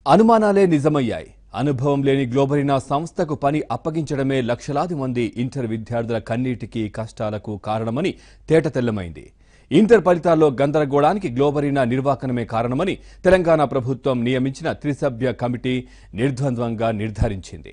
అనుమానాలే నిజమయ్యాయి అనుభవం లేని గ్లోబరీనా సంస్థకు పని అప్పగించడమే లక్షలాది మంది ఇంటర్ విద్యార్థుల కన్నీటికి కష్టాలకు కారణమని తేటతెల్లమైంది ఇంటర్ ఫలితాల్లో గందరగోళానికి గ్లోబరీనా నిర్వాకనమే కారణమని తెలంగాణ ప్రభుత్వం నియమించిన త్రిసభ్య కమిటీ నిర్ద్వంద్వంగా నిర్ధారించింది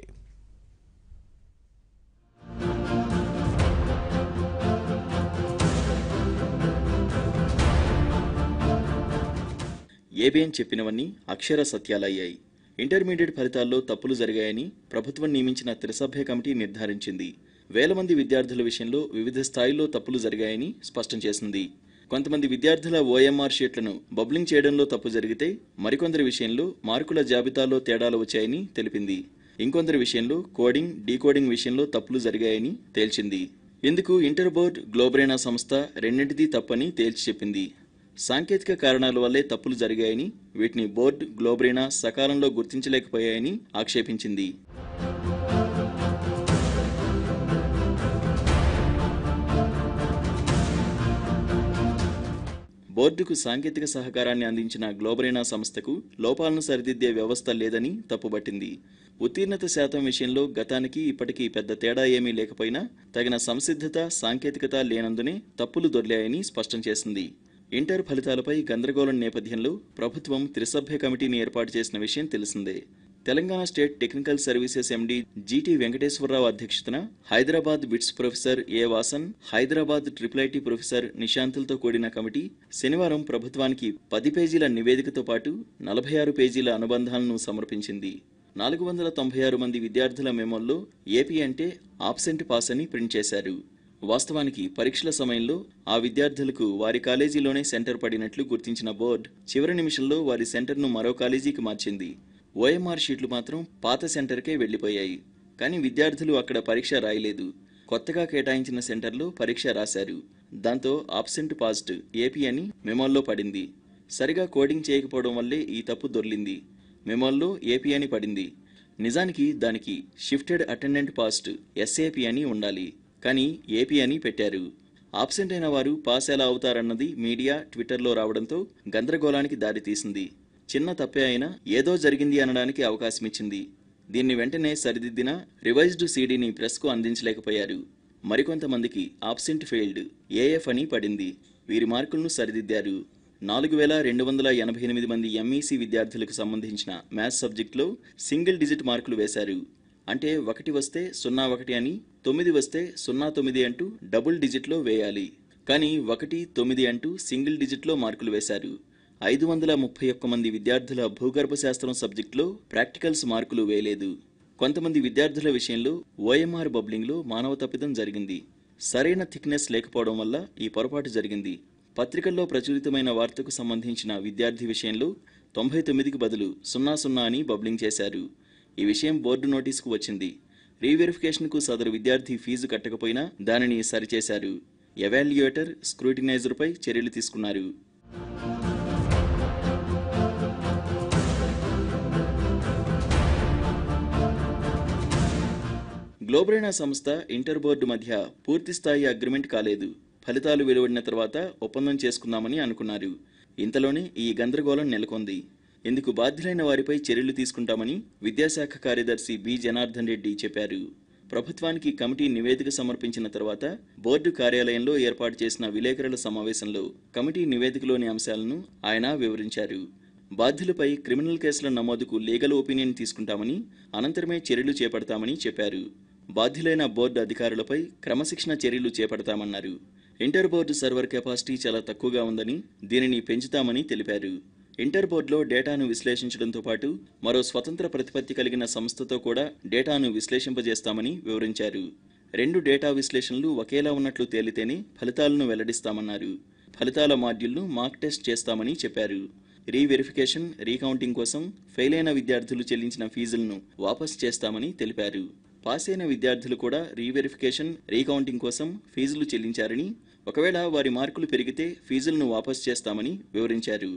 ఏబిఎన్ చెప్పినవన్నీ అక్షర సత్యాలయ్యాయి ఇంటర్మీడియట్ ఫలితాల్లో తప్పులు జరిగాయని ప్రభుత్వం నియమించిన త్రిసభ్య కమిటీ నిర్ధారించింది వేల మంది విద్యార్థుల విషయంలో వివిధ స్థాయిల్లో తప్పులు జరిగాయని స్పష్టం చేసింది కొంతమంది విద్యార్థుల ఓఎంఆర్ షీట్లను బబ్లింగ్ చేయడంలో తప్పు జరిగితే మరికొందరి విషయంలో మార్కుల జాబితాలో తేడాలు వచ్చాయని తెలిపింది ఇంకొందరి విషయంలో కోడింగ్ డీకోడింగ్ విషయంలో తప్పులు జరిగాయని తేల్చింది ఇందుకు ఇంటర్ బోర్డ్ గ్లోబరేనా సంస్థ రెండింటిది తప్పని తేల్చి చెప్పింది సాంకేతిక కారణాల వల్లే తప్పులు జరిగాయని వీటిని బోర్డు గ్లోబరీనా సకాలంలో గుర్తించలేకపోయాయని ఆక్షేపించింది బోర్డుకు సాంకేతిక సహకారాన్ని అందించిన గ్లోబరీనా సంస్థకు లోపాలను సరిదిద్దే వ్యవస్థ లేదని తప్పుబట్టింది ఉత్తీర్ణత శాతం విషయంలో గతానికి ఇప్పటికీ పెద్ద తేడా ఏమీ లేకపోయినా తగిన సంసిద్ధత సాంకేతికత లేనందునే తప్పులు దొర్లాయని స్పష్టం చేసింది ఇంటర్ ఫలితాలపై గందరగోళం నేపథ్యంలో ప్రభుత్వం త్రిసభ్య కమిటీని ఏర్పాటు చేసిన విషయం తెలిసిందే Telangana state technical services MD GT Venkateswara Rao అధ్యక్షతన Hyderabad BITS professor A Vasan Hyderabad triple IT professor నిశాంతులతో కూడిన కమిటీ శనివారం ప్రభుత్వానికి పది పేజీల నివేదికతో పాటు నలభై ఆరు పేజీల అనుబంధాలను సమర్పించింది నాలుగు వందల తొంభై ఆరు మంది విద్యార్థుల మెమోల్లో ఏపీ అంటే ఆబ్సెంట్ పాస్ అని ప్రింట్ చేశారు వాస్తవానికి పరీక్షల సమయంలో ఆ విద్యార్థులకు వారి కాలేజీలోనే సెంటర్ పడినట్లు గుర్తించిన బోర్డు చివరి నిమిషంలో వారి సెంటర్ను మరో కాలేజీకి మార్చింది ఓఎంఆర్ షీట్లు మాత్రం పాత సెంటర్కే వెళ్లిపోయాయి కానీ విద్యార్థులు అక్కడ పరీక్ష రాయలేదు కొత్తగా కేటాయించిన సెంటర్లో పరీక్ష రాశారు దాంతో ఆబ్సెంట్ పాస్ట్ ఏపీ అని మెమోల్లో పడింది సరిగా కోడింగ్ చేయకపోవడం వల్లే ఈ తప్పు దొర్లింది మెమోల్లో ఏపీ అని పడింది నిజానికి దానికి షిఫ్టెడ్ అటెండెంట్ పాస్ట్ ఎస్ఏపి అని ఉండాలి కానీ ఏపీ అని పెట్టారు ఆబ్సెంట్ అయిన వారు పాస్ ఎలా అవుతారన్నది మీడియా ట్విట్టర్లో రావడంతో గందరగోళానికి దారితీసింది చిన్న తప్పే అయినా ఏదో జరిగింది అనడానికి అవకాశం ఇచ్చింది దీన్ని వెంటనే సరిదిద్దిన రివైజ్డ్ సీడీని ప్రెస్కు అందించలేకపోయారు మరికొంతమందికి ఆబ్సెంట్ ఫెయిల్డ్ ఏఎఫ్ అని పడింది వీరి మార్కులను సరిదిద్దారు నాలుగు వేల రెండు వందల ఎనభై ఎనిమిది మంది ఎంఈసీ విద్యార్థులకు సంబంధించిన మ్యాథ్స్ సబ్జెక్టులో సింగిల్ డిజిట్ మార్కులు వేశారు అంటే ఒకటి వస్తే సున్నా ఒకటి అని తొమ్మిది వస్తే సున్నా తొమ్మిది అంటూ డబుల్ డిజిట్లో వేయాలి కానీ ఒకటి తొమ్మిది అంటూ సింగిల్ డిజిట్లో మార్కులు వేశారు ఐదు వందల ముప్పై ఒక్క మంది విద్యార్థుల భూగర్భ శాస్త్రం సబ్జెక్టులో ప్రాక్టికల్స్ మార్కులు వేయలేదు కొంతమంది విద్యార్థుల విషయంలో ఓఎంఆర్ బబ్లింగ్లో మానవ తప్పిదం జరిగింది సరైన థిక్నెస్ లేకపోవడం వల్ల ఈ పొరపాటు జరిగింది పత్రికల్లో ప్రచురితమైన వార్తకు సంబంధించిన విద్యార్థి విషయంలో తొంభై తొమ్మిదికి బదులు సున్నా సున్నా అని బబ్లింగ్ చేశారు ఈ విషయం బోర్డు నోటీసుకు వచ్చింది రీవెరిఫికేషన్కు సదరు విద్యార్థి ఫీజు కట్టకపోయినా దానిని సరిచేశారు ఎవాల్యుయేటర్ స్క్రూటినైజర్పై చర్యలు తీసుకున్నారు గ్లోబరేనా సంస్థ ఇంటర్ బోర్డు మధ్య పూర్తిస్థాయి అగ్రిమెంట్ కాలేదు ఫలితాలు వెలువడిన తర్వాత ఒప్పందం చేసుకుందామని అనుకున్నారు ఇంతలోనే ఈ గందరగోళం నెలకొంది ఇందుకు బాధ్యులైన వారిపై చర్యలు తీసుకుంటామని విద్యాశాఖ కార్యదర్శి బి జనార్దన్ రెడ్డి చెప్పారు ప్రభుత్వానికి కమిటీ నివేదిక సమర్పించిన తర్వాత బోర్డు కార్యాలయంలో ఏర్పాటు చేసిన విలేకరుల సమావేశంలో కమిటీ నివేదికలోని అంశాలను ఆయన వివరించారు బాధ్యులపై క్రిమినల్ కేసుల నమోదుకు లీగల్ ఒపీనియన్ తీసుకుంటామని అనంతరమే చర్యలు చేపడతామని చెప్పారు బాధ్యులైన బోర్డు అధికారులపై క్రమశిక్షణ చర్యలు చేపడతామన్నారు ఇంటర్ బోర్డు సర్వర్ కెపాసిటీ చాలా తక్కువగా ఉందని దీనిని పెంచుతామని తెలిపారు ఇంటర్ బోర్డులో డేటాను విశ్లేషించడంతో పాటు మరో స్వతంత్ర ప్రతిపత్తి కలిగిన సంస్థతో కూడా డేటాను విశ్లేషింపజేస్తామని వివరించారు రెండు డేటా విశ్లేషణలు ఒకేలా ఉన్నట్లు తేలితేనే ఫలితాలను వెల్లడిస్తామన్నారు ఫలితాల మాడ్యూల్ను మాక్ టెస్ట్ చేస్తామని చెప్పారు రీవెరిఫికేషన్ రీకౌంటింగ్ కోసం ఫెయిల్ అయిన విద్యార్థులు చెల్లించిన ఫీజులను వాపస్ చేస్తామని తెలిపారు పాస్ అయిన విద్యార్థులు కూడా రీవెరిఫికేషన్ రీకౌంటింగ్ కోసం ఫీజులు చెల్లించారని ఒకవేళ వారి మార్కులు పెరిగితే ఫీజులను వాపస్ చేస్తామని వివరించారు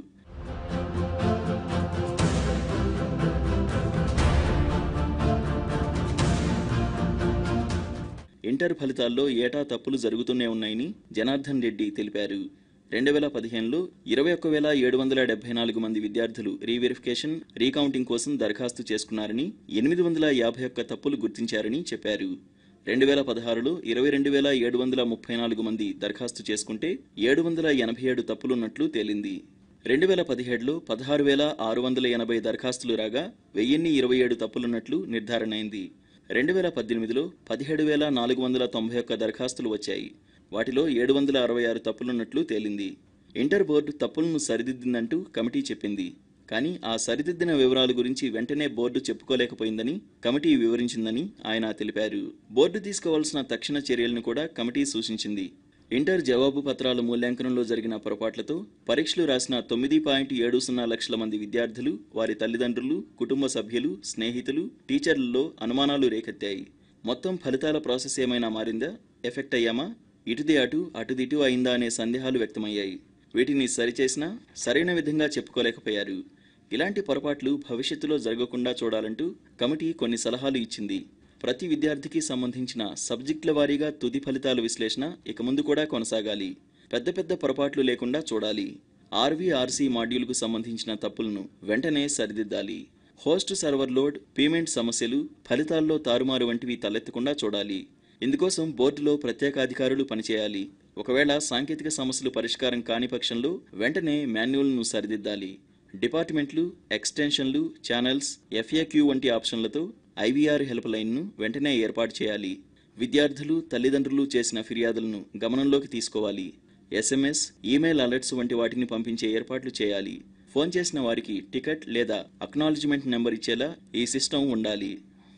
ఇంటర్ ఫలితాల్లో ఏటా తప్పులు జరుగుతూనే ఉన్నాయని జనార్దన్ రెడ్డి తెలిపారు రెండు వేల పదిహేనులో ఇరవై ఒక్క వేల ఏడు వందల డెబ్బై నాలుగు మంది విద్యార్థులు రీవెరిఫికేషన్ రీకౌంటింగ్ కోసం దరఖాస్తు చేసుకున్నారని ఎనిమిది వందల యాభై ఒక్క తప్పులు గుర్తించారని చెప్పారు రెండు వేల పదహారులో ఇరవై రెండు వేల ఏడు వందల ముప్పై నాలుగు మంది దరఖాస్తు చేసుకుంటే ఏడు వందల ఎనభై ఏడు తప్పులున్నట్లు తేలింది రెండు వేల పదిహేడులో పదహారు వేల ఆరు వందల ఎనభై దరఖాస్తులు రాగా వెయ్యిన్ని ఇరవై ఏడు తప్పులున్నట్లు నిర్ధారణ అయింది రెండు వేల పద్దెనిమిదిలో పదిహేడు వేల నాలుగు వందల తొంభై ఒక్క దరఖాస్తులు వచ్చాయి వాటిలో ఏడు వందల అరవై ఆరు తప్పులున్నట్లు తేలింది ఇంటర్ బోర్డు తప్పులను సరిదిద్దిందంటూ కమిటీ చెప్పింది కానీ ఆ సరిదిద్దిన వివరాల గురించి వెంటనే బోర్డు చెప్పుకోలేకపోయిందని కమిటీ వివరించిందని ఆయన తెలిపారు బోర్డు తీసుకోవాల్సిన తక్షణ చర్యలను కూడా కమిటీ సూచించింది ఇంటర్ జవాబు పత్రాల మూల్యాంకనంలో జరిగిన పొరపాట్లతో పరీక్షలు రాసిన తొమ్మిది పాయింట్ ఏడు సున్నా లక్షల మంది విద్యార్థులు వారి తల్లిదండ్రులు కుటుంబ సభ్యులు స్నేహితులు టీచర్లలో అనుమానాలు రేకెత్తాయి మొత్తం ఫలితాల ప్రాసెస్ ఏమైనా మారిందా ఎఫెక్ట్ అయ్యామా ఇటుది అటు అటుదిటు అయిందా అనే సందేహాలు వ్యక్తమయ్యాయి వీటిని సరిచేసినా సరైన విధంగా చెప్పుకోలేకపోయారు ఇలాంటి పొరపాట్లు భవిష్యత్తులో జరగకుండా చూడాలంటూ కమిటీ కొన్ని సలహాలు ఇచ్చింది ప్రతి విద్యార్థికి సంబంధించిన సబ్జెక్టుల వారీగా తుది ఫలితాల విశ్లేషణ ఇక ముందు కూడా కొనసాగాలి పెద్ద పెద్ద పొరపాట్లు లేకుండా చూడాలి ఆర్వీఆర్సీ మాడ్యూల్కు సంబంధించిన తప్పులను వెంటనే సరిదిద్దాలి హోస్ట్ సర్వర్ లోడ్ పేమెంట్ సమస్యలు ఫలితాల్లో తారుమారు వంటివి తలెత్తకుండా చూడాలి ఇందుకోసం బోర్డులో ప్రత్యేక అధికారులు పనిచేయాలి ఒకవేళ సాంకేతిక సమస్యలు పరిష్కారం కాని పక్షంలో వెంటనే మాన్యువల్ను సరిదిద్దాలి డిపార్ట్మెంట్లు ఎక్స్టెన్షన్లు ఛానల్స్ ఎఫ్ఏక్యూ వంటి ఆప్షన్లతో ఐవీఆర్ హెల్ప్ లైన్ను వెంటనే ఏర్పాటు చేయాలి విద్యార్థులు తల్లిదండ్రులు చేసిన ఫిర్యాదులను గమనంలోకి తీసుకోవాలి ఎస్ఎంఎస్ ఈమెయిల్ అలర్ట్స్ వంటి వాటిని పంపించే ఏర్పాట్లు చేయాలి ఫోన్ చేసిన వారికి టికెట్ లేదా అక్నాలజ్మెంట్ నెంబర్ ఇచ్చేలా ఈ సిస్టమ్ ఉండాలి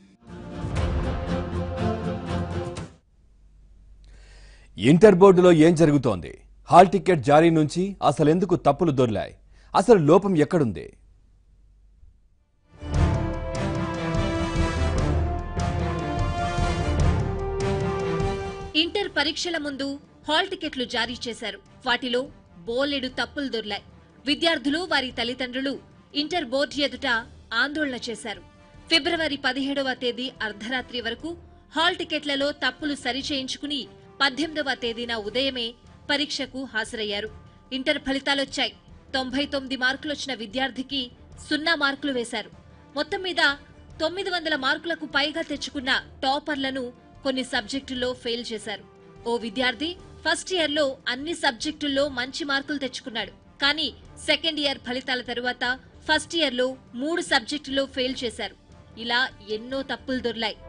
ఇంటర్ బోర్డులో ఏం జరుగుతోంది హాల్ టికెట్ జారీ నుంచి అసలెందుకు తప్పులు దొర్లాయి అసలు లోపం ఎక్కడుంది ఇంటర్ పరీక్షల ముందు హాల్ టికెట్లు జారీ చేశారు వాటిలో బోలెడు తప్పులు దొర్లాయి విద్యార్థులు వారి తల్లిదండ్రులు ఇంటర్ బోర్డు ఎదుట ఆందోళన చేశారు ఫిబ్రవరి పదిహేడవ తేదీ అర్ధరాత్రి వరకు హాల్ టికెట్లలో తప్పులు సరిచేయించుకుని పద్దెనిమిదవ తేదీన ఉదయమే పరీక్షకు హాజరయ్యారు ఇంటర్ ఫలితాలొచ్చాయి తొంభై తొమ్మిది మార్కులొచ్చిన విద్యార్థికి సున్నా మార్కులు వేశారు మొత్తం మీద తొమ్మిది వందల మార్కులకు పైగా తెచ్చుకున్న టాపర్లను కొన్ని సబ్జెక్టుల్లో ఫెయిల్ చేశారు ఓ విద్యార్థి ఫస్ట్ ఇయర్ లో అన్ని సబ్జెక్టుల్లో మంచి మార్కులు తెచ్చుకున్నాడు కానీ సెకండ్ ఇయర్ ఫలితాల తరువాత ఫస్ట్ ఇయర్ లో మూడు సబ్జెక్టుల్లో ఫెయిల్ చేశారు ఇలా ఎన్నో తప్పులు దొర్లాయి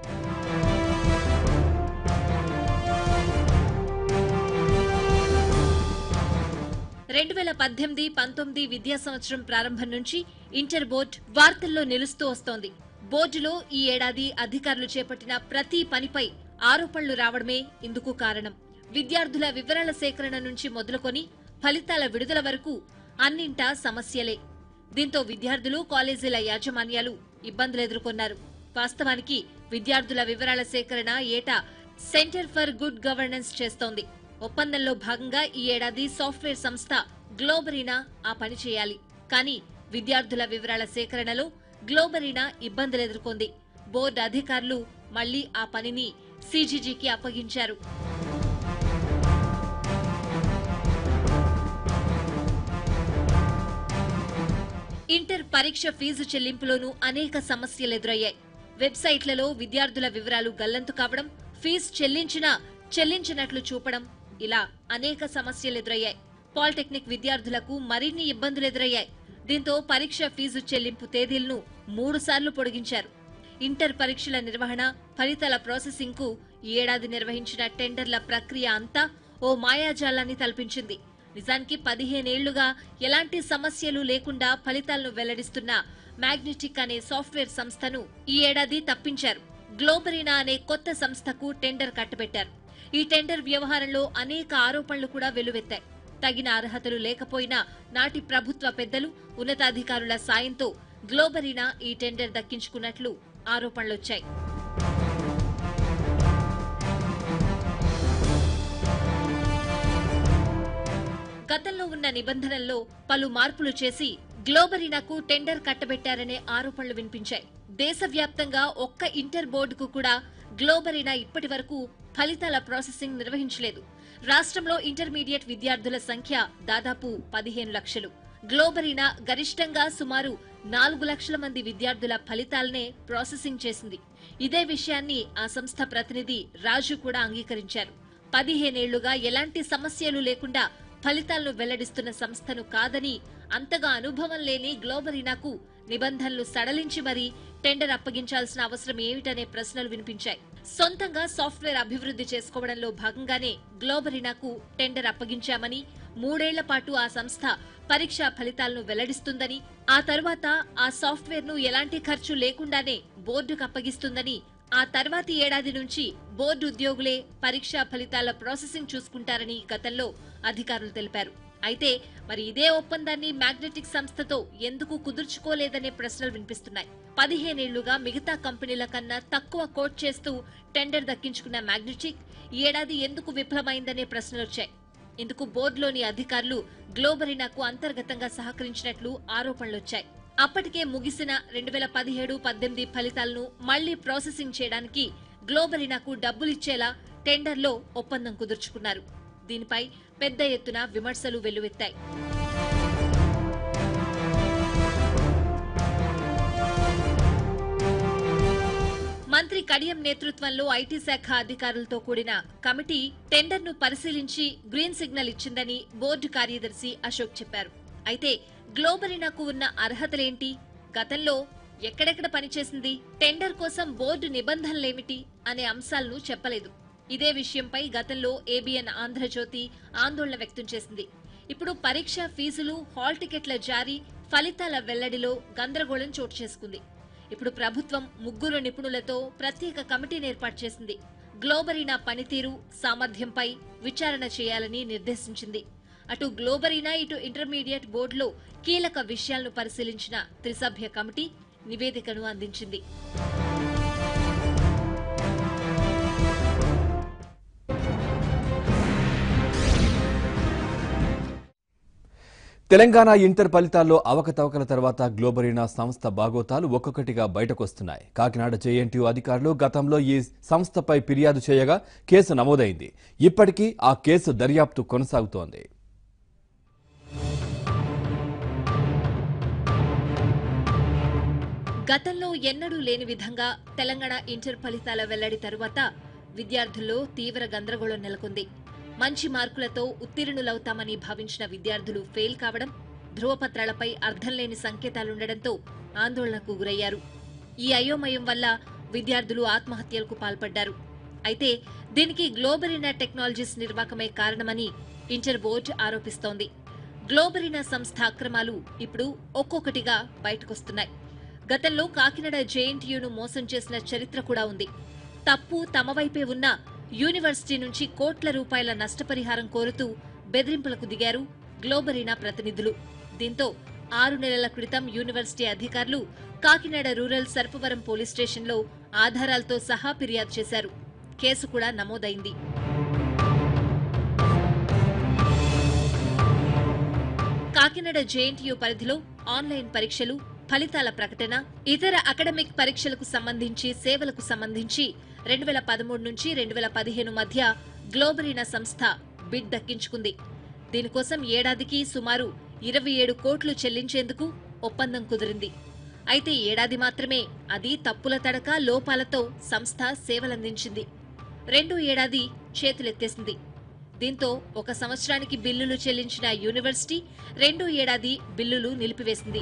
రెండు వేల పద్దెనిమిది పంతొమ్మిది విద్యా సంవత్సరం ప్రారంభం నుంచి ఇంటర్ బోర్డు వార్తల్లో నిలుస్తూ వస్తోంది బోర్డులో ఈ ఏడాది అధికారులు చేపట్టిన ప్రతి పనిపై ఆరోపణలు రావడమే ఇందుకు కారణం విద్యార్థుల వివరాల సేకరణ నుంచి మొదలుకొని ఫలితాల విడుదల వరకు అన్నింటా సమస్యలే దీంతో విద్యార్థులు కాలేజీల యాజమాన్యాలు ఇబ్బందులు ఎదుర్కొన్నారు వాస్తవానికి విద్యార్థుల వివరాల సేకరణ ఏటా సెంటర్ ఫర్ గుడ్ గవర్నెన్స్ చేస్తోంది ఒప్పందంలో భాగంగా ఈ ఏడాది సాఫ్ట్వేర్ సంస్థ గ్లోబరీనా ఆ పని చేయాలి కానీ విద్యార్థుల వివరాల సేకరణలో గ్లోబరీనా ఇబ్బందులు ఎదుర్కొంది బోర్డు అధికారులు మళ్లీ ఆ పనిని సీజీజీకి అప్పగించారు ఇంటర్ పరీక్ష ఫీజు చెల్లింపులోనూ అనేక సమస్యలు ఎదురయ్యాయి వెబ్సైట్లలో విద్యార్థుల వివరాలు గల్లంతు కావడం ఫీజు చెల్లించినా చెల్లించినట్లు చూపడం ఇలా అనేక సమస్యలు ఎదురయ్యాయి పాలిటెక్నిక్ విద్యార్థులకు మరిన్ని ఇబ్బందులు ఎదురయ్యాయి దీంతో పరీక్ష ఫీజు చెల్లింపు తేదీలను మూడు సార్లు పొడిగించారు ఇంటర్ పరీక్షల నిర్వహణ ఫలితాల ప్రాసెసింగ్ కు ఈ ఏడాది నిర్వహించిన టెండర్ల ప్రక్రియ అంతా ఓ మాయాజాలాన్ని తలపించింది నిజానికి పదిహేనేళ్లుగా ఎలాంటి సమస్యలు లేకుండా ఫలితాలను వెల్లడిస్తున్న మ్యాగ్నెటిక్ అనే సాఫ్ట్వేర్ సంస్థను ఈ ఏడాది తప్పించారు గ్లోబరీనా అనే కొత్త సంస్థకు టెండర్ కట్టబెట్టారు ఈ టెండర్ వ్యవహారంలో అనేక ఆరోపణలు కూడా వెల్లువెత్తాయి తగిన అర్హతలు లేకపోయినా నాటి ప్రభుత్వ పెద్దలు ఉన్నతాధికారుల సాయంతో గ్లోబరీనా ఈ టెండర్ దక్కించుకున్నట్లు ఆరోపణలొచ్చాయి గతంలో ఉన్న నిబంధనల్లో పలు మార్పులు చేసి గ్లోబరీనాకు టెండర్ కట్టబెట్టారనే ఆరోపణలు వినిపించాయి దేశవ్యాప్తంగా ఒక్క ఇంటర్ బోర్డుకు కూడా గ్లోబరీనా ఇప్పటి వరకు ఫలితాల ప్రాసెసింగ్ నిర్వహించలేదు రాష్ట్రంలో ఇంటర్మీడియట్ విద్యార్థుల సంఖ్య దాదాపు పదిహేను లక్షలు గ్లోబరీనా గరిష్టంగా సుమారు నాలుగు లక్షల మంది విద్యార్థుల ఫలితాలనే ప్రాసెసింగ్ చేసింది ఇదే విషయాన్ని ఆ సంస్థ ప్రతినిధి రాజు కూడా అంగీకరించారు పదిహేనేళ్లుగా ఎలాంటి సమస్యలు లేకుండా ఫలితాలను వెల్లడిస్తున్న సంస్థను కాదని అంతగా అనుభవం లేని గ్లోబరీనాకు నిబంధనలు సడలించి మరీ టెండర్ అప్పగించాల్సిన అవసరం ఏమిటనే ప్రశ్నలు వినిపించాయి సొంతంగా సాఫ్ట్వేర్ అభివృద్ధి చేసుకోవడంలో భాగంగానే గ్లోబరీనాకు టెండర్ అప్పగించామని మూడేళ్ల పాటు ఆ సంస్థ పరీక్షా ఫలితాలను వెల్లడిస్తుందని ఆ తరువాత ఆ సాఫ్ట్వేర్ ను ఎలాంటి ఖర్చు లేకుండానే బోర్డుకు అప్పగిస్తుందని ఆ తర్వాతి ఏడాది నుంచి బోర్డు ఉద్యోగులే పరీక్షా ఫలితాల ప్రాసెసింగ్ చూసుకుంటారని గతంలో అధికారులు తెలిపారు అయితే మరి ఇదే ఒప్పందాన్ని మ్యాగ్నెటిక్ సంస్థతో ఎందుకు కుదుర్చుకోలేదనే ప్రశ్నలు వినిపిస్తున్నాయి పదిహేనేళ్లుగా మిగతా కంపెనీల కన్నా తక్కువ కోట్ చేస్తూ టెండర్ దక్కించుకున్న మ్యాగ్నెటిక్ ఈ ఏడాది ఎందుకు విఫలమైందనే ప్రశ్నలొచ్చాయి ఇందుకు బోర్డులోని అధికారులు గ్లోబరీనాకు అంతర్గతంగా సహకరించినట్లు ఆరోపణలొచ్చాయి అప్పటికే ముగిసిన రెండు వేల పదిహేడు పద్దెనిమిది ఫలితాలను మళ్లీ ప్రాసెసింగ్ చేయడానికి గ్లోబరీనాకు డబ్బులిచ్చేలా టెండర్లో ఒప్పందం కుదుర్చుకున్నారు దీనిపై పెద్ద ఎత్తున విమర్శలు వెల్లువెత్తాయి మంత్రి కడియం నేతృత్వంలో ఐటీ శాఖ అధికారులతో కూడిన కమిటీ టెండర్ను పరిశీలించి గ్రీన్ సిగ్నల్ ఇచ్చిందని బోర్డు కార్యదర్శి అశోక్ చెప్పారు అయితే గ్లోబరీనాకు ఉన్న అర్హతలేంటి గతంలో ఎక్కడెక్కడ పనిచేసింది టెండర్ కోసం బోర్డు నిబంధనలేమిటి అనే అంశాలను చెప్పలేదు ఇదే విషయంపై గతంలో ఏబిఎన్ ఆంధ్రజ్యోతి ఆందోళన వ్యక్తం చేసింది ఇప్పుడు పరీక్ష ఫీజులు హాల్ టికెట్ల జారీ ఫలితాల వెల్లడిలో గందరగోళం చోటు చేసుకుంది ఇప్పుడు ప్రభుత్వం ముగ్గురు నిపుణులతో ప్రత్యేక కమిటీని ఏర్పాటు చేసింది గ్లోబరీనా పనితీరు సామర్థ్యంపై విచారణ చేయాలని నిర్దేశించింది అటు గ్లోబరీనా ఇటు ఇంటర్మీడియట్ బోర్డులో కీలక విషయాలను పరిశీలించిన త్రిసభ్య కమిటీ నివేదికను అందించింది తెలంగాణ ఇంటర్ ఫలితాల్లో అవకతవకల తర్వాత గ్లోబరీనా సంస్థ బాగోతాలు ఒక్కొక్కటిగా బయటకొస్తున్నాయి కాకినాడ జేఎన్టీయూ అధికారులు గతంలో ఈ సంస్థపై ఫిర్యాదు చేయగా కేసు నమోదైంది ఇప్పటికీ ఆ కేసు దర్యాప్తు కొనసాగుతోంది గతంలో ఎన్నడూ లేని విధంగా తెలంగాణ ఇంటర్ ఫలితాల వెల్లడి తరువాత విద్యార్థుల్లో తీవ్ర గందరగోళం నెలకొంది మంచి మార్కులతో ఉత్తీర్ణులవుతామని భావించిన విద్యార్థులు ఫెయిల్ కావడం ధృవపత్రాలపై అర్థం లేని సంకేతాలుండడంతో ఆందోళనకు గురయ్యారు ఈ అయోమయం వల్ల విద్యార్థులు ఆత్మహత్యలకు పాల్పడ్డారు అయితే దీనికి గ్లోబరీనా టెక్నాలజీస్ నిర్వాకమే కారణమని ఇంటర్ బోర్డు ఆరోపిస్తోంది గ్లోబరీనా సంస్థ అక్రమాలు ఇప్పుడు ఒక్కొక్కటిగా బయటకొస్తున్నాయి గతంలో కాకినాడ జేఎన్టీయూను మోసం చేసిన చరిత్ర కూడా ఉంది తప్పు తమ వైపే ఉన్న యూనివర్సిటీ నుంచి కోట్ల రూపాయల నష్టపరిహారం కోరుతూ బెదిరింపులకు దిగారు గ్లోబరీనా ప్రతినిధులు దీంతో ఆరు నెలల క్రితం యూనివర్సిటీ అధికారులు కాకినాడ రూరల్ సర్పవరం పోలీస్ స్టేషన్లో ఆధారాలతో సహా ఫిర్యాదు చేశారు కేసు కూడా నమోదైంది కాకినాడ జేఎన్టీయూ పరిధిలో ఆన్లైన్ పరీక్షలు ఫలితాల ప్రకటన ఇతర అకాడమిక్ పరీక్షలకు సంబంధించి సేవలకు సంబంధించి రెండు వేల పదమూడు నుంచి రెండు వేల పదిహేను మధ్య గ్లోబరీనా సంస్థ బిడ్ దక్కించుకుంది దీనికోసం ఏడాదికి సుమారు ఇరవై ఏడు కోట్లు చెల్లించేందుకు ఒప్పందం కుదిరింది అయితే ఏడాది మాత్రమే అది తప్పుల తడక లోపాలతో సంస్థ సేవలందించింది రెండో ఏడాది చేతులెత్తేసింది దీంతో ఒక సంవత్సరానికి బిల్లులు చెల్లించిన యూనివర్సిటీ రెండో ఏడాది బిల్లులు నిలిపివేసింది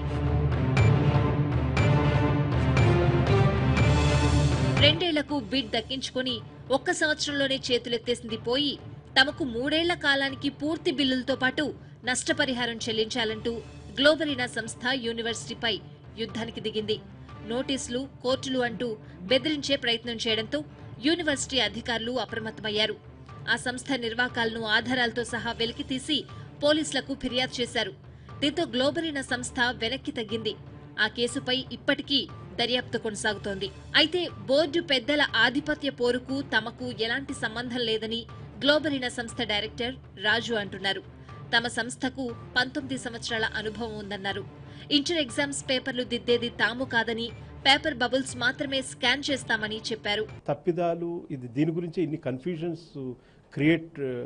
రెండేళ్లకు బిడ్ దక్కించుకొని ఒక్క సంవత్సరంలోనే చేతులెత్తేసింది పోయి తమకు మూడేళ్ల కాలానికి పూర్తి బిల్లులతో పాటు నష్టపరిహారం చెల్లించాలంటూ గ్లోబరీనా సంస్థ యూనివర్సిటీపై యుద్ధానికి దిగింది నోటీసులు కోర్టులు అంటూ బెదిరించే ప్రయత్నం చేయడంతో యూనివర్సిటీ అధికారులు అప్రమత్తమయ్యారు ఆ సంస్థ నిర్వాకాలను ఆధారాలతో సహా వెలికితీసి పోలీసులకు ఫిర్యాదు చేశారు దీంతో గ్లోబరీనా సంస్థ వెనక్కి తగ్గింది ఆ కేసుపై ఇప్పటికీ దర్యాప్తు కొనసాగుతోంది అయితే బోర్డు పెద్దల ఆధిపత్య పోరుకు తమకు ఎలాంటి సంబంధం లేదని గ్లోబరీనా సంస్థ డైరెక్టర్ రాజు అంటున్నారు తమ సంస్థకు పంతొమ్మిది సంవత్సరాల అనుభవం ఉందన్నారు ఇంటర్ ఎగ్జామ్స్ పేపర్లు దిద్దేది తాము కాదని పేపర్ బబుల్స్ మాత్రమే స్కాన్ చేస్తామని చెప్పారు తప్పిదాలు ఇది దీని గురించి ఇన్ని కన్ఫ్యూజన్స్ క్రియేట్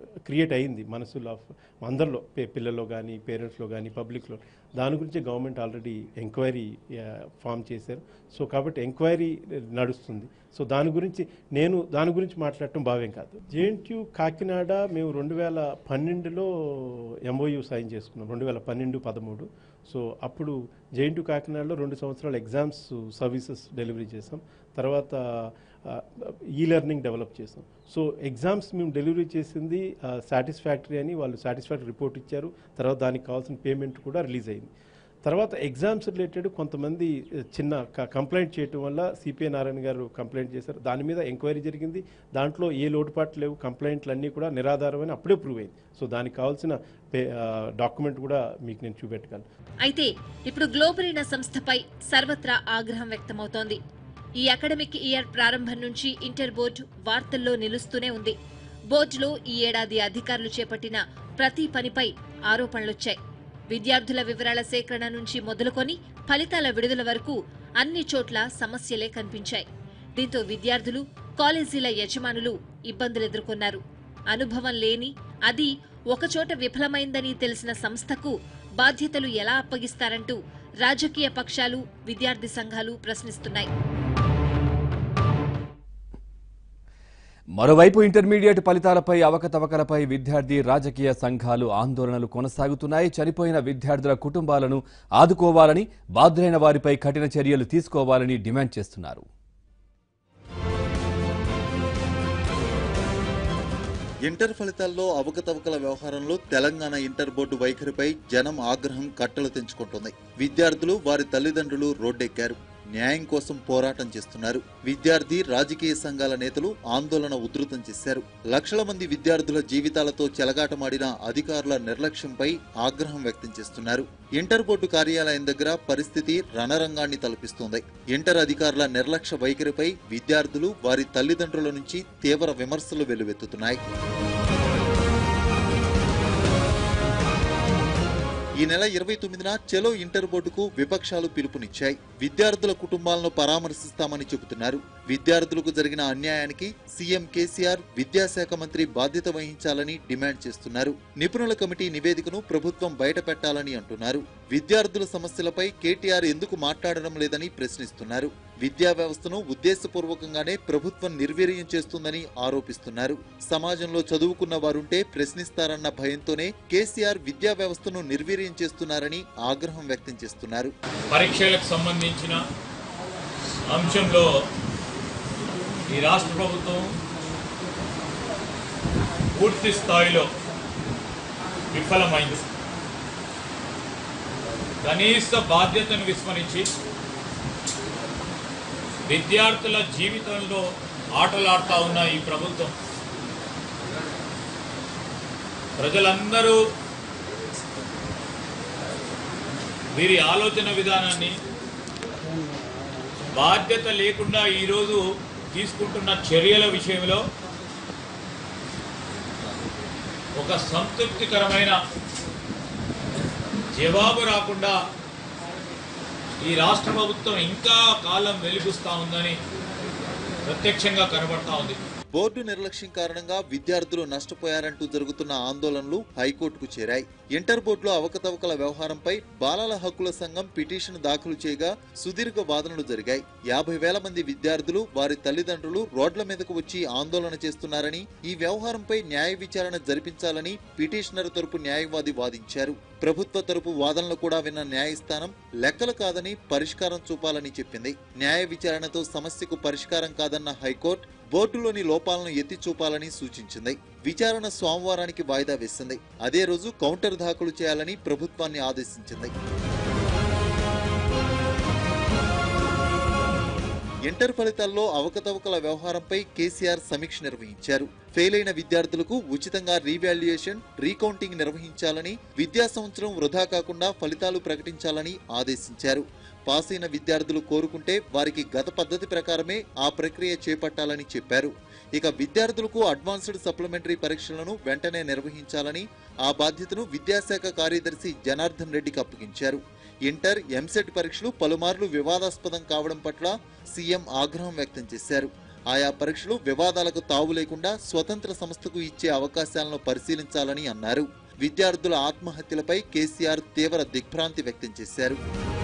క్రియేట్ అయింది మనసులో ఆఫ్ అందరిలో పే- పిల్లల్లో కానీ పేరెంట్స్లో కానీ పబ్లిక్లో దాని గురించి గవర్నమెంట్ ఆల్రెడీ ఎంక్వైరీ ఫామ్ చేశారు సో కాబట్టి ఎంక్వైరీ నడుస్తుంది సో దాని గురించి నేను దాని గురించి మాట్లాడటం భావ్యం కాదు జేఎన్టీయూ కాకినాడ మేము రెండు వేల పన్నెండులో ఎంఓయూ సైన్ చేసుకున్నాం రెండు వేల పన్నెండు పదమూడు సో అప్పుడు జేఎన్టీయూ కాకినాడలో రెండు సంవత్సరాలు ఎగ్జామ్స్ సర్వీసెస్ డెలివరీ చేసాం తర్వాత ఈ లెర్నింగ్ డెవలప్ చేసాం సో ఎగ్జామ్స్ మేము డెలివరీ చేసింది సాటిస్ఫాక్టరీ అని వాళ్ళు సాటిస్ఫాక్టరీ రిపోర్ట్ ఇచ్చారు తర్వాత దానికి కావాల్సిన పేమెంట్ కూడా రిలీజ్ అయింది తర్వాత ఎగ్జామ్స్ రిలేటెడ్ కొంతమంది ఆ, చిన్న కంప్లైంట్ చేయటం వల్ల సిపిఐ నారాయణ గారు కంప్లైంట్ చేశారు దాని మీద ఎంక్వైరీ జరిగింది దాంట్లో ఏ లోటుపాట్లు లేవు కంప్లైంట్లు అన్నీ కూడా నిరాధారమని అప్పుడే ప్రూవ్ అయింది సో దానికి కావాల్సిన డాక్యుమెంట్ కూడా మీకు నేను చూపెట్టగలను అయితే ఇప్పుడు గ్లోబరీనా సంస్థపై సర్వత్రా ఆగ్రహం వ్యక్తమవుతోంది ఈ అకాడమిక్ ఇయర్ ప్రారంభం నుంచి ఇంటర్ బోర్డు వార్తల్లో నిలుస్తూనే ఉంది బోర్డులో ఈ ఏడాది అధికారులు చేపట్టిన ప్రతి పనిపై ఆరోపణలొచ్చాయి విద్యార్థుల వివరాల సేకరణ నుంచి మొదలుకొని ఫలితాల విడుదల వరకు అన్ని చోట్ల సమస్యలే కనిపించాయి దీంతో విద్యార్థులు కాలేజీల యజమానులు ఇబ్బందులు ఎదుర్కొన్నారు అనుభవం లేని అది ఒకచోట విఫలమైందని తెలిసిన సంస్థకు బాధ్యతలు ఎలా అప్పగిస్తారంటూ రాజకీయ పక్షాలు విద్యార్థి సంఘాలు ప్రశ్నిస్తున్నాయి మరోవైపు ఇంటర్మీడియట్ ఫలితాలపై అవకతవకలపై విద్యార్థి రాజకీయ సంఘాలు ఆందోళనలు కొనసాగుతున్నాయి చనిపోయిన విద్యార్థుల కుటుంబాలను ఆదుకోవాలని బాధ్యులైన వారిపై కఠిన చర్యలు తీసుకోవాలని డిమాండ్ చేస్తున్నారు ఇంటర్ ఫలితాల్లో అవకతవకల వ్యవహారంలో తెలంగాణ ఇంటర్ బోర్డు వైఖరిపై జనం ఆగ్రహం కట్టలు తెంచుకుంటుంది విద్యార్థులు వారి తల్లిదండ్రులు రోడ్డెక్కారు న్యాయం కోసం పోరాటం చేస్తున్నారు విద్యార్థి రాజకీయ సంఘాల నేతలు ఆందోళన ఉధృతం చేశారు లక్షల మంది విద్యార్థుల జీవితాలతో చెలగాటమాడిన అధికారుల నిర్లక్ష్యంపై ఆగ్రహం వ్యక్తం చేస్తున్నారు ఇంటర్ బోర్డు కార్యాలయం దగ్గర పరిస్థితి రణరంగాన్ని తలపిస్తోంది ఇంటర్ అధికారుల నిర్లక్ష్య వైఖరిపై విద్యార్థులు వారి తల్లిదండ్రుల నుంచి తీవ్ర విమర్శలు వెల్లువెత్తుతున్నాయి ఈ నెల ఇరవై తొమ్మిదిన చెలో ఇంటర్ బోర్డుకు విపక్షాలు పిలుపునిచ్చాయి విద్యార్థుల కుటుంబాలను పరామర్శిస్తామని చెబుతున్నారు విద్యార్థులకు జరిగిన అన్యాయానికి సీఎం కేసీఆర్ విద్యాశాఖ మంత్రి బాధ్యత వహించాలని డిమాండ్ చేస్తున్నారు నిపుణుల కమిటీ నివేదికను ప్రభుత్వం బయట పెట్టాలని అంటున్నారు విద్యార్థుల సమస్యలపై కేటీఆర్ ఎందుకు మాట్లాడడం లేదని ప్రశ్నిస్తున్నారు విద్యా వ్యవస్థను ఉద్దేశపూర్వకంగానే ప్రభుత్వం నిర్వీర్యం చేస్తుందని ఆరోపిస్తున్నారు సమాజంలో చదువుకున్న వారుంటే ప్రశ్నిస్తారన్న భయంతోనే కేసీఆర్ విద్యా వ్యవస్థను నిర్వీర్యం చేస్తున్నారని ఆగ్రహం వ్యక్తం చేస్తున్నారు పరీక్షలకు సంబంధించిన అంశంలో ఈ రాష్ట్ర ప్రభుత్వం పూర్తి స్థాయిలో విఫలమైంది కనీస బాధ్యతను విస్మరించి విద్యార్థుల జీవితంలో ఆటలాడుతా ఉన్న ఈ ప్రభుత్వం ప్రజలందరూ వీరి ఆలోచన విధానాన్ని బాధ్యత లేకుండా ఈరోజు తీసుకుంటున్న చర్యల విషయంలో ఒక సంతృప్తికరమైన జవాబు రాకుండా ఈ రాష్ట్ర ప్రభుత్వం ఇంకా కాలం వెలిగిస్తూ ఉందని ప్రత్యక్షంగా కనబడతా ఉంది బోర్డు నిర్లక్ష్యం కారణంగా విద్యార్థులు నష్టపోయారంటూ జరుగుతున్న ఆందోళనలు హైకోర్టుకు చేరాయి ఇంటర్ బోర్డులో అవకతవకల వ్యవహారంపై బాలల హక్కుల సంఘం పిటిషన్ దాఖలు చేయగా సుదీర్ఘ వాదనలు జరిగాయి యాభై వేల మంది విద్యార్థులు వారి తల్లిదండ్రులు రోడ్ల మీదకు వచ్చి ఆందోళన చేస్తున్నారని ఈ వ్యవహారంపై న్యాయ విచారణ జరిపించాలని పిటిషనర్ తరపు న్యాయవాది వాదించారు ప్రభుత్వ తరపు వాదనలు కూడా విన్న న్యాయస్థానం లెక్కలు కాదని పరిష్కారం చూపాలని చెప్పింది న్యాయ విచారణతో సమస్యకు పరిష్కారం కాదన్న హైకోర్టు బోర్డులోని లోపాలను ఎత్తి చూపాలని సూచించింది విచారణ సోమవారానికి వాయిదా వేసింది అదే రోజు కౌంటర్ దాఖలు చేయాలని ప్రభుత్వాన్ని ఆదేశించింది ఇంటర్ ఫలితాల్లో అవకతవకల వ్యవహారంపై కేసీఆర్ సమీక్ష నిర్వహించారు ఫెయిల్ అయిన విద్యార్థులకు ఉచితంగా రీవాల్యుయేషన్ రీకౌంటింగ్ నిర్వహించాలని విద్యా సంవత్సరం వృధా కాకుండా ఫలితాలు ప్రకటించాలని ఆదేశించారు పాస్ అయిన విద్యార్థులు కోరుకుంటే వారికి గత పద్ధతి ప్రకారమే ఆ ప్రక్రియ చేపట్టాలని చెప్పారు ఇక విద్యార్థులకు అడ్వాన్స్డ్ సప్లిమెంటరీ పరీక్షలను వెంటనే నిర్వహించాలని ఆ బాధ్యతను విద్యాశాఖ కార్యదర్శి జనార్దన్ రెడ్డికి అప్పగించారు ఇంటర్ ఎంసెట్ పరీక్షలు పలుమార్లు వివాదాస్పదం కావడం పట్ల సీఎం ఆగ్రహం వ్యక్తం చేశారు ఆయా పరీక్షలు వివాదాలకు తావు లేకుండా స్వతంత్ర సంస్థకు ఇచ్చే అవకాశాలను పరిశీలించాలని అన్నారు విద్యార్థుల ఆత్మహత్యలపై కేసీఆర్ తీవ్ర దిగ్భ్రాంతి వ్యక్తం చేశారు